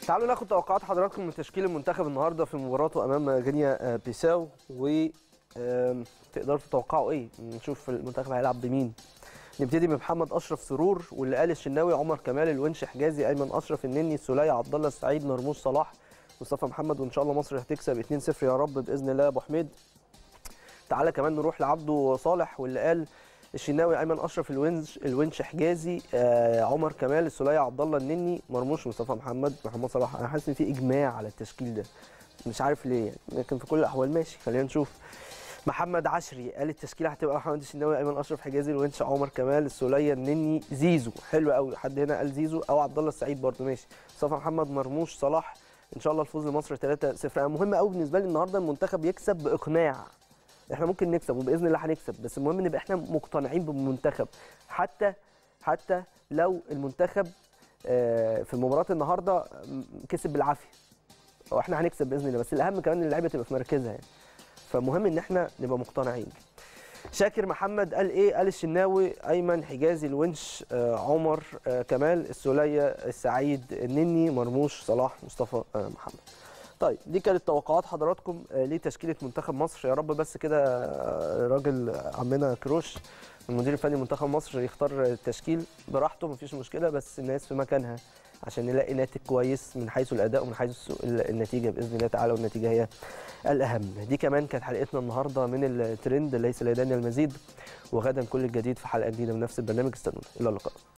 تعالوا ناخد توقعات حضراتكم من تشكيل المنتخب النهارده في مباراته امام غينيا بيساو و آم، تقدروا تتوقعوا ايه نشوف المنتخب هيلعب بمين نبتدي بمحمد اشرف سرور واللي قال الشناوي عمر كمال الونش حجازي ايمن اشرف النني السوليه عبد الله السعيد مرموش صلاح مصطفى محمد وان شاء الله مصر هتكسب 2-0 يا رب باذن الله يا ابو حميد تعالى كمان نروح لعبده صالح واللي قال الشناوي ايمن اشرف الونش الونش حجازي آه عمر كمال السوليه عبد الله النني مرموش مصطفى محمد محمد صلاح انا حاسس ان في اجماع على التشكيل ده مش عارف ليه يعني لكن في كل الاحوال ماشي خلينا نشوف محمد عشري قال التشكيله هتبقى محمد الشناوي ايمن اشرف حجازي الونش عمر كمال السوليه النني زيزو حلو قوي حد هنا قال زيزو او عبد الله السعيد برضه ماشي مصطفى محمد مرموش صلاح ان شاء الله الفوز لمصر 3-0 انا مهم قوي بالنسبه لي النهارده المنتخب يكسب باقناع احنا ممكن نكسب وباذن الله هنكسب بس المهم نبقى احنا مقتنعين بالمنتخب حتى حتى لو المنتخب آه، في مباراه النهارده م- كسب بالعافيه واحنا هنكسب باذن الله بس الاهم كمان ان اللعيبه تبقى في مركزها يعني فمهم ان احنا نبقى مقتنعين شاكر محمد قال ايه قال الشناوي ايمن حجازي الونش آه، عمر آه، كمال السوليه السعيد النني مرموش صلاح مصطفى آه، محمد طيب دي كانت توقعات حضراتكم آه، لتشكيله منتخب مصر يا رب بس كده آه، راجل عمنا كروش المدير الفني لمنتخب مصر يختار التشكيل براحته مفيش مشكله بس الناس في مكانها عشان نلاقي ناتج كويس من حيث الاداء ومن حيث النتيجه باذن الله تعالى والنتيجه هي الاهم دي كمان كانت حلقتنا النهارده من الترند ليس لدينا المزيد وغدا كل الجديد في حلقه جديده من نفس البرنامج استنونا الى اللقاء